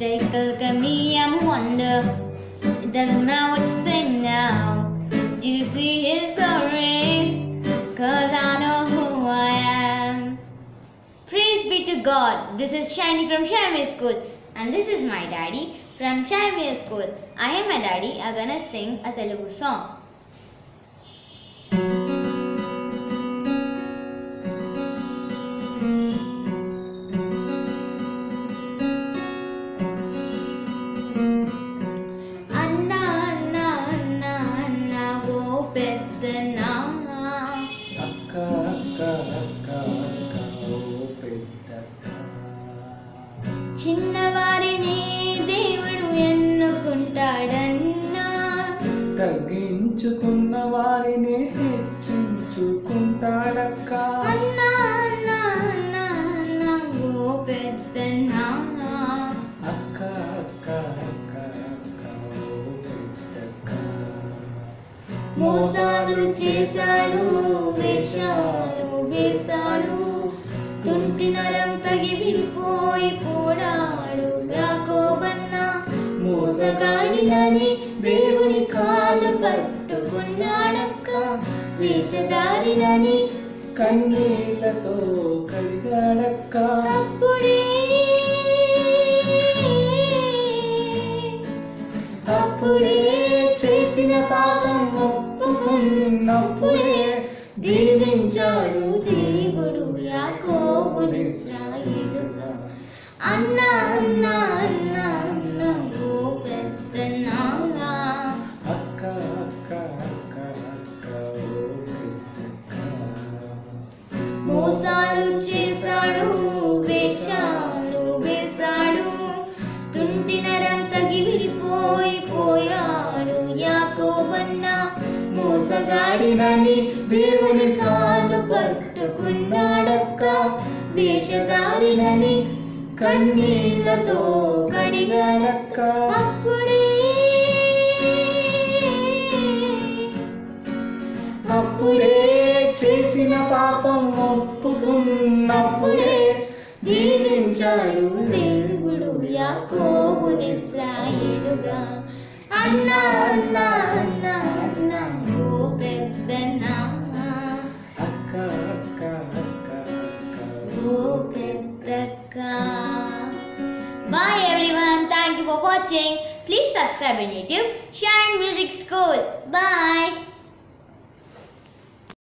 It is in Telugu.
Take a look at me, I'm a wonder. It doesn't matter what you say now. Did you see his story? Cause I know who I am. Praise be to God. This is Shiny from Shiny School. And this is my daddy from Shiny School. I and my daddy are gonna sing a Telugu song. అన్నా అన్నా అన్నా అన్నా ఓ పెద్దనా అక్క అక్క అక్క అక్క ఓ పెద్దక్క చిన్నవారిని దేవుడు ఎన్నుకుంటాడన్నా తగ్గించుకున్న వారిని హెచ్చించుకుంటాడక్క అన్నా అన్నా అన్నా అన్నా ఓ పెద్దనా అక్క అక్క అక్క అక్క ఓ పెద్దక్క మోసాలు చేశాడు వేషాలు వేశాడు తుంటి నరం తగి విడిపోయి పోరాడు యాకోబన్న మోసగాడినని దేవుని కాలు పట్టుకున్నాడక్క వేషధారినని కన్నీళ్లతో కలిగాడక్క అప్పుడే అప్పుడే చేసిన పాపం ఒప్పుకున్నప్పుడే దీవించాడు దేవుడు యాకోబుని ఇశ్రాయేలుగా అన్నా అన్నా అన్నా అన్నా ఓ పెద్ద నాగా అక్క అక్క అక్క అక్క ఓ పెద్దక్క మోసాలు చేశాడు వేషాలు వేశాడు తుంటి నరం తగి విడిపోయి పోయాడు యాకోబన్న మోసగాడినని దేవుని కాలు పట్టుకున్నాడక్క వేషధారినని కన్నీళ్లతో కడిగాడక్క అప్పుడే అప్పుడే చేసిన పాపం ఒప్పుకున్నప్పుడే దీవించాడు దేవుడు యాకోబుని ఇశ్రాయేలుగా అన్నా అన్నా అన్నా అన్నా ఓ పెద్దన్నా అక్క అక్క అక్క అక్క ఓ పెద్దక్క bye everyone thank you for watching please subscribe in YouTube Shine Music School bye